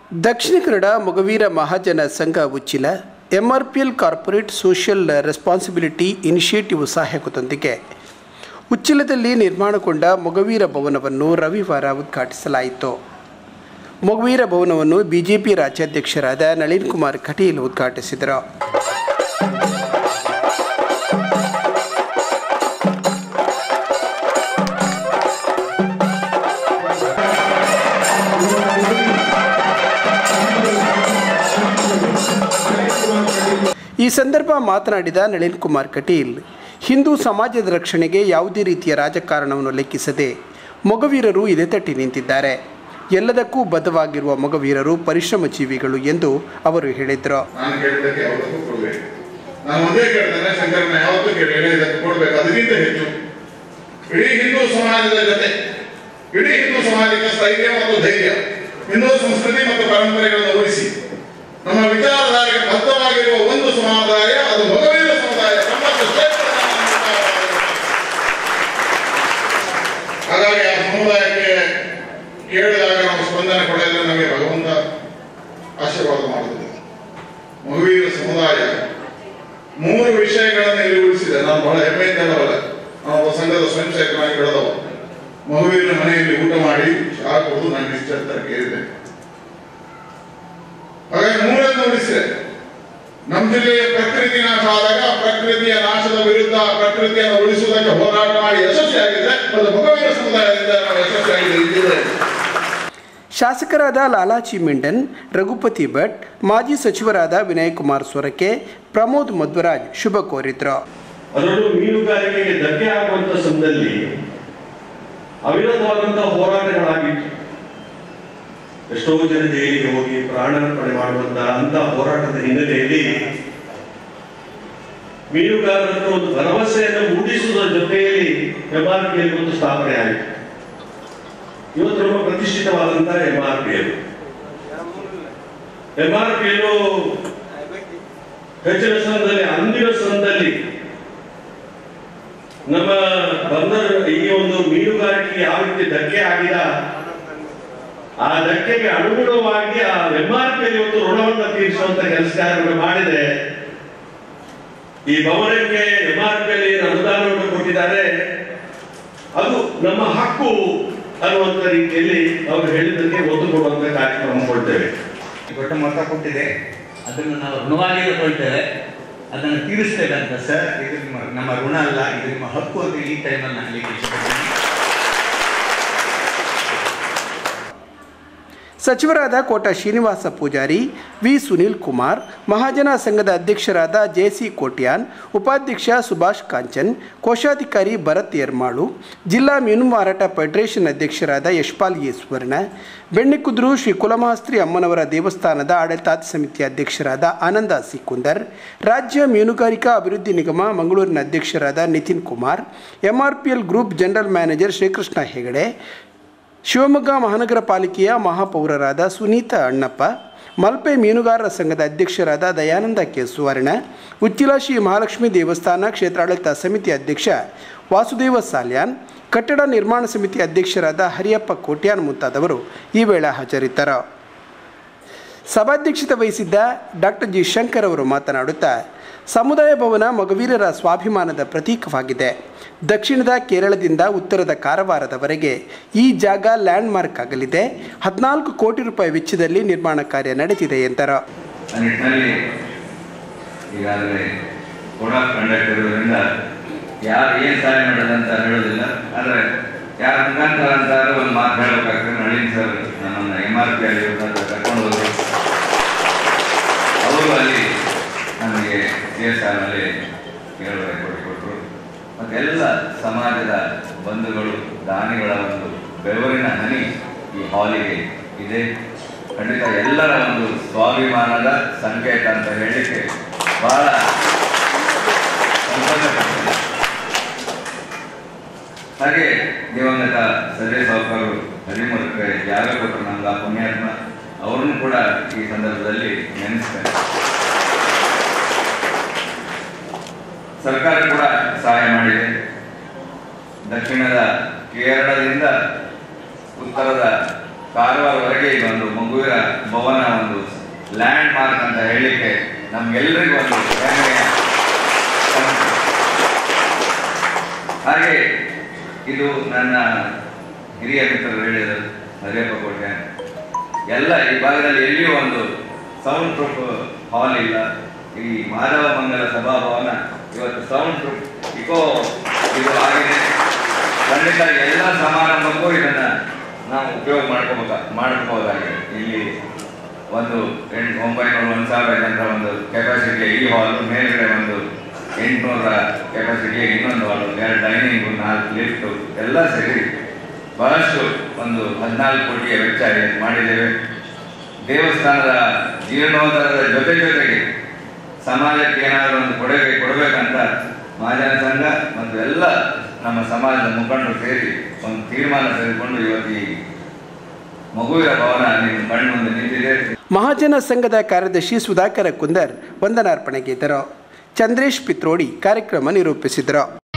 ದಕ್ಷಿಣ Kannada Mogaveera Mahajana Sangha Uchila MRPL corporate social responsibility initiative ಸಹಾಯಕದೊಂದಿಗೆ ಉಚ್ಚಿಲದಲ್ಲಿ ನಿರ್ಮಾಣಗೊಂಡ ಮೊಗವೀರ ಭವನವನ್ನು ರವಿವಾರ ಉದ್ಘಾಟಿಸಲಾಯಿತು ಮೊಗವೀರ ಭವನವನ್ನು ಬಿಜೆಪಿ ರಾಜ್ಯಾಧ್ಯಕ್ಷರಾದ ನಳಿನ್ ಕುಮಾರ್ ಕಟೀಲ್ ಉದ್ಘಾಟಿಸಿದರು ಈ ಸಂದರ್ಭ ಮಾತನಾಡಿದ ನಳಿನ್ ಕುಮಾರ್ ಕಟೀಲ್ ಹಿಂದೂ ಸಮಾಜದ ರಕ್ಷಣೆಗೆ ಯಾವುದೇ ರೀತಿಯ ರಾಜಕಾರಣವನ್ನು ಲೆಕ್ಕಿಸದೆ ಮೊಗವೀರರು ಎದೆತಟ್ಟಿ ನಿಂತಿದ್ದಾರೆ ಎಲ್ಲದಕ್ಕೂ ಬದ್ಧವಾಗಿರುವ ಮೊಗವೀರರು ಪರಿಶ್ರಮ ಜೀವಿಗಳು ಎಂದು ಅವರು ಹೇಳಿದರು ನಾನು ಕೇಳಿದ್ದಕ್ಕೆ ಯಾವತ್ತೂ ಕೊಡಬೇಕು ನಾನು ಒಂದೇ ಕೇಳ್ತೇನೆ ಶಂಕರನ ಯಾವತ್ತೂ ಕೇಳಿದ್ರೆ ಇದಕ್ಕೆ ಕೊಡ್ಬೇಕು ಅದಕ್ಕಿಂತ ಹೆಚ್ಚು ಇಡೀ ಹಿಂದೂ ಸಮಾಜದ ಜೊತೆ ಇಡೀ ಹಿಂದೂ ಸಮಾಜಕ್ಕೆ ಸ್ಥೈರ್ಯ ಮತ್ತು ಧೈರ್ಯ ಹಿಂದೂ ಸಂಸ್ಕೃತಿ ಮತ್ತು ಪರಂಪರೆಗಳನ್ನು ಉಳಿಸಿ ನಮ್ಮ ವಿಚಾರಧಾರೆಗೆ ಬದ್ಧವಾಗಿರುವ ಒಂದು ಸಮುದಾಯ ಅದು ಮೊಗವೀರ ಸಮುದಾಯ ಸಂಪತ್ತು ಶ್ರೇಷ್ಠ ಹಾಗಾಗಿ ಆ ಸಮುದಾಯಕ್ಕೆ ಕೇಳಿದಾಗ ನಾವು ಸ್ಪಂದನೆ ಕೊಡಲಿಲ್ಲ ನಮಗೆ ಭಗವಂತ ಆಶೀರ್ವಾದ ಮಾಡುತ್ತದೆ ಮಗುವೀರ ಸಮುದಾಯ ಮೂರು ವಿಷಯಗಳನ್ನು ಇಲ್ಲಿ ಉಳಿಸಿದೆ ನಾನು ಬಹಳ ಹೆಮ್ಮೆಯಿಂದ ಹೇಳಬಲ್ಲ ನಾವು ಒಬ್ಬ ಸಂಘದ ಸ್ವಯಂ ಸೇವಕನಾಗಿ ಬೆಳೆದವ ಮಗುವಿನ ಮನೆಯಲ್ಲಿ ಊಟ ಮಾಡಿ ಚಹಾ ಕುಡಿದು ನನಗೆ ಇಷ್ಟ ಅಂತ ಕೇಳಿದೆ ಹಾಗಾಗಿ ಮೂರನ್ನು ಉಳಿಸಿದೆ ನಮ್ಮ ಜಿಲ್ಲೆಯ ಪ್ರಕೃತಿ ನಾಶ ಆದಾಗ ಪ್ರಕೃತಿಯ ನಾಶದ ವಿರುದ್ಧ ಪ್ರಕೃತಿಯನ್ನು ಉಳಿಸುವುದಕ್ಕೆ ಹೋರಾಟ ಮಾಡಿ ಯಶಸ್ವಿಯಾಗಿದೆ ಅದು ಮಗುವಿನ ಸಮುದಾಯದಿಂದ ನಾವು ಯಶಸ್ವಿಯಾಗಿದೆ ಈ ಜಿಲ್ಲೆಯಲ್ಲಿ ಶಾಸಕರಾದ ಲಾಲಾಜಿ ಮೆಂಡನ್ ರಘುಪತಿ ಭಟ್ ಮಾಜಿ ಸಚಿವರಾದ ವಿನಯ್ ಕುಮಾರ್ ಸೊರಕೆ ಪ್ರಮೋದ್ ಮಧ್ವರಾಜ್ ಶುಭ ಕೋರಿದ್ರು ಅದರಲ್ಲೂ ಮೀನುಗಾರಿಕೆಗೆ ಧಕ್ಕೆ ಆಗುವಂತ ಸಮಯದಲ್ಲಿ ಅವಿರತವಾದಂತಹ ಹೋರಾಟಗಳಾಗಿತ್ತು ಎಷ್ಟೋ ಜನ ಜೈಲಿಗೆ ಹೋಗಿ ಪ್ರಾಣಾರ್ಪಣೆ ಮಾಡುವಂತಹ ಅಂತ ಹೋರಾಟದ ಹಿನ್ನೆಲೆಯಲ್ಲಿ ಮೀನುಗಾರರ ಒಂದು ಭರವಸೆಯನ್ನು ಮೂಡಿಸುವುದರ ಜೊತೆಯಲ್ಲಿ ಎಂಆರ್ಪಿಯಲ್ಲಿ ಒಂದು ಸ್ಥಾಪನೆ ಆಯಿತು ಇವತ್ತು ನಮ್ಮ ಪ್ರತಿಷ್ಠಿತವಾದಂತಹ ಎಂಆರ್ಪಿಎಲ್ ಎಂಆರ್ಪಿಎಲ್ ಹೆಚ್ಚಿನ ಸ್ಥಾನದಲ್ಲಿ ಅಂದಿನ ಸ್ಥಾನದಲ್ಲಿ ನಮ್ಮ ಬಂದರ್ ಈ ಒಂದು ಮೀನುಗಾರಿಕೆ ಯಾವ ರೀತಿ ಧಕ್ಕೆ ಆಗಿದೆ ಆ ಧಕ್ಕೆಗೆ ಅನುಗುಣವಾಗಿ ಆ ಎಂಆರ್ಪಿಯಲ್ಲಿ ಒಂದು ಋಣವನ್ನು ತೀರಿಸುವಂತ ಕೆಲಸ ಕಾರ್ಯವನ್ನು ಮಾಡಿದೆ ಈ ಭವನಕ್ಕೆ ಎಂಆರ್ಪಿಯಲ್ಲಿ ಅನುದಾನವನ್ನು ಕೊಟ್ಟಿದ್ದಾರೆ ಅದು ನಮ್ಮ ಹಕ್ಕು ಅನ್ನುವಂತ ರೀತಿಯಲ್ಲಿ ಅವರು ಹೇಳಿದ್ದಕ್ಕೆ ಒತ್ತು ಕೊಡುವಂತ ಕಾರ್ಯಕ್ರಮ ಕೊಡ್ತೇವೆ ದೊಡ್ಡ ಮೊತ್ತ ಕೊಟ್ಟಿದೆ ಅದನ್ನು ನಾವು ಋಣವಾಗಿ ತಗೊಳ್ತೇವೆ ಅದನ್ನು ತೀರಿಸ್ತೇವೆ ಅಂತ ಸರ್ ಇದು ನಿಮ್ಮ ನಮ್ಮ ಋಣ ಅಲ್ಲ ಇದು ನಿಮ್ಮ ಹಕ್ಕು ಅಂತ ಈ ಟೈಮಲ್ಲಿ ನಾನು ಹೇಳಲಿಕ್ಕೆ ಇಷ್ಟಪಡ್ತೀನಿ ಸಚಿವರಾದ ಕೋಟ ಶ್ರೀನಿವಾಸ ಪೂಜಾರಿ ವಿ ಸುನೀಲ್ ಕುಮಾರ್ ಮಹಾಜನ ಸಂಘದ ಅಧ್ಯಕ್ಷರಾದ ಜೆಸಿ ಕೋಟ್ಯಾನ್ ಉಪಾಧ್ಯಕ್ಷ ಸುಭಾಷ್ ಕಾಂಚನ್ ಕೋಶಾಧಿಕಾರಿ ಭರತ್ ಯರ್ಮಾಳು ಜಿಲ್ಲಾ ಮೀನು ಮಾರಾಟ ಫೆಡರೇಷನ್ ಅಧ್ಯಕ್ಷರಾದ ಯಶ್ಪಾಲ್ ಎ ಸುವರ್ಣ ಬೆಣ್ಣಿಕುದ್ರು ಶ್ರೀ ಕುಲಮಾಸ್ತ್ರಿ ಅಮ್ಮನವರ ದೇವಸ್ಥಾನದ ಆಡಳಿತಾತಿ ಸಮಿತಿ ಅಧ್ಯಕ್ಷರಾದ ಆನಂದ ಸಿಕುಂದರ್ ರಾಜ್ಯ ಮೀನುಗಾರಿಕಾ ಅಭಿವೃದ್ಧಿ ನಿಗಮ ಮಂಗಳೂರಿನ ಅಧ್ಯಕ್ಷರಾದ Nitin Kumar MRPL group general manager Srikrishna Hegde Shivamogga ಮಹಾನಗರ ಪಾಲಿಕೆಯ ಮಹಾಪೌರರಾದ ಸುನೀತಾ ಅಣ್ಣಪ್ಪ ಮಲ್ಪೆ ಮೀನುಗಾರರ ಸಂಘದ ಅಧ್ಯಕ್ಷರಾದ ದಯಾನಂದ ಕೆ ಸುವರ್ಣ ಉಚ್ಚಿಲ ಶ್ರೀ ಮಹಾಲಕ್ಷ್ಮಿ ದೇವಸ್ಥಾನ ಕ್ಷೇತ್ರಾಡಳಿತ ಸಮಿತಿ ಅಧ್ಯಕ್ಷ ವಾಸುದೇವ ಸಾಲ್ಯಾನ್ ಕಟ್ಟಡ ನಿರ್ಮಾಣ ಸಮಿತಿ ಅಧ್ಯಕ್ಷರಾದ ಹರಿಯಪ್ಪ ಕೋಟ್ಯಾನ್ ಮುಂತಾದವರು ಈ ವೇಳೆ ಹಾಜರಿದ್ದರು ಸಭಾಧ್ಯಕ್ಷತೆ ವಹಿಸಿದ್ದ ಡಾಕ್ಟರ್ ಜಿ ಶಂಕರ್ ಅವರು ಮಾತನಾಡುತ್ತಾ ಸಮುದಾಯ ಭವನ ಮಗವೀರರ ಸ್ವಾಭಿಮಾನದ ಪ್ರತೀಕವಾಗಿದೆ ದಕ್ಷಿಣದ ಕೇರಳದಿಂದ ಉತ್ತರದ ಕಾರವಾರದವರೆಗೆ ಈ ಜಾಗ ಲ್ಯಾಂಡ್ ಮಾರ್ಕ್ ಆಗಲಿದೆ ಹದಿನಾಲ್ಕು ಕೋಟಿ ರೂಪಾಯಿ ವೆಚ್ಚದಲ್ಲಿ ನಿರ್ಮಾಣ ಕಾರ್ಯ ನಡೆದಿದೆ ಎಂದರು ಆ ನಿಟ್ಟಿನಲ್ಲಿ ಈಗಾಗಲೇ ಕೋಡ್ ಆಫ್ ಕಂಡಕ್ಟ್ ಇರೋದ್ರಿಂದ ಯಾರು ಏನ್ ಸಹಾಯ ಮಾಡೋದಂತ ಹೇಳೋದಿಲ್ಲ ಆದ್ರೆ ಯಾರ ಮುಖಾಂತರ ಅಂತ ಒಂದು ಮಾತು ಹೇಳಬೇಕಾಗ್ತದೆ ನಳಿನ್ ಸರ್ ನಮ್ಮನ್ನ ಎಂ ಆರ್ ಪಿ ಅಲ್ಲಿ ಕರ್ಕೊಂಡು ಹೋದ್ರು ಅವರು ಅಲ್ಲಿ ನಮಗೆ ಸಿ ಎಸ್ ಆರ್ ನಲ್ಲಿ ಏಳುವರೆ ಕೋಟಿ ಕೊಟ್ಟರು ಮತ್ತೆಲ್ಲ ಸಮಾಜದ ಬಂಧುಗಳು ದಾನಿಗಳ ಒಂದು ಬೆವರಿನ ಹನಿ ಈ ಹಾಲಿಗೆ ಇದೆ ಖಂಡಿತ ಎಲ್ಲರ ಒಂದು ಸ್ವಾಭಿಮಾನದ ಸಂಕೇತ ಅಂತ ಹೇಳಲಿಕ್ಕೆ ಬಹಳ ಸಂತೋಷ ಪಡ್ತೀನಿ. ಹಾಗೆ ದಿವಂಗತ ಸರ್ವೆ ಸಾವುಕಾರರು ಹರಿಮೂಲಕ್ಕೆ ಜಾಗ ಕೊಟ್ಟರು ನಮ್ಗೆ ಆ ಪುಣ್ಯಾತ್ಮ ಅವ್ರನ್ನು ಕೂಡ ಈ ಸಂದರ್ಭದಲ್ಲಿ ನೆನೆಸ್ತೇನೆ ಸರ್ಕಾರ ಕೂಡ ಸಹಾಯ ಮಾಡಿದೆ ದಕ್ಷಿಣದ ಕೇರಳದಿಂದ ಉತ್ತರದ ಕಾರವಾರವರೆಗೆ ಇದೊಂದು ಮಗುವಿನ ಭವನ ಒಂದು ಲ್ಯಾಂಡ್ ಮಾರ್ಕ್ ಅಂತ ಹೇಳಲಿಕ್ಕೆ ನಮ್ಗೆಲ್ಲರಿಗೂ ಒಂದು ಹೆಮ್ಮೆಯ ಸಂಗತಿ. ಹಾಗೆ ಇದು ನನ್ನ ಹಿರಿಯ ಮಿತ್ರರು ಹೇಳಿದರು ಹರಿಯಪ್ಪ ಕೋಟೆ ಎಲ್ಲ ಈ ಭಾಗದಲ್ಲಿ ಎಲ್ಲಿಯೂ ಒಂದು ಸೌಂಡ್ ಪ್ರೂಫ್ ಹಾಲ್ ಇಲ್ಲ ಈ ಮಾಧವ ಮಂಗಲ ಸಭಾಭವನ ಇವತ್ತು ಸೌಂಡ್ ಪ್ರೂಫ್ ಇಕೋ ಇದು ಆಗಿದೆ ಖಂಡಿತ ಎಲ್ಲ ಸಮಾರಂಭಕ್ಕೂ ಇದನ್ನ ನಾವು ಉಪಯೋಗ ಮಾಡ್ಕೋಬೇಕ ಮಾಡ್ಕೋಬೋದಾಗಿದೆ ಇಲ್ಲಿ ಒಂದು ಎಂಟು ಒಂಬೈನೂರು ಒಂದು ಸಾವಿರ ಜನರ ಒಂದು ಕೆಪಾಸಿಟಿಯ ಈ ಹಾಲ್ ಮೇಲ್ಗಡೆ ಒಂದು ಎಂಟುನೂರ ಕೆಪಾಸಿಟಿಯ ಇನ್ನೊಂದು ಹಾಲ್ ಎರಡು ಡೈನಿಂಗು ನಾಲ್ಕು ಲಿಫ್ಟು ಎಲ್ಲ ಸೇರಿ ಬಹಳಷ್ಟು ಒಂದು ಹದಿನಾಲ್ಕು ಕೋಟಿಯ ವೆಚ್ಚ ಇದೆ- ಮಾಡಿದ್ದೇವೆ ದೇವಸ್ಥಾನದ ಜೀರ್ಣೋದ್ಧಾರದ ಜೊತೆ ಜೊತೆಗೆ ಸಮಾಜಕ್ಕೆ ಏನಾದರೂ ಒಂದು ಕೊಡುಗೆ ಕೊಡಬೇಕಂತ ಮಹಾಜನ ಸಂಘ ಮತ್ತು ಎಲ್ಲ ನಮ್ಮ ಸಮಾಜದ ಮುಖಂಡರು ಸೇರಿ ಒಂದು ತೀರ್ಮಾನ ತೆಗೆದುಕೊಂಡು ಇವತ್ತು ಈ ಮಗುವಿನ ಭವನ ನಿಮ್ಮ ಕಣ್ಣು ಮುಂದೆ ನಿಂತಿದೆ ಮಹಾಜನ ಸಂಘದ ಕಾರ್ಯದರ್ಶಿ ಸುಧಾಕರ ಕುಂದರ್ ವಂದನಾರ್ಪಣೆಗಿದ್ದರು ಚಂದ್ರೇಶ್ ಪಿತ್ರೋಡಿ ಕಾರ್ಯಕ್ರಮ ನಿರೂಪಿಸಿದರು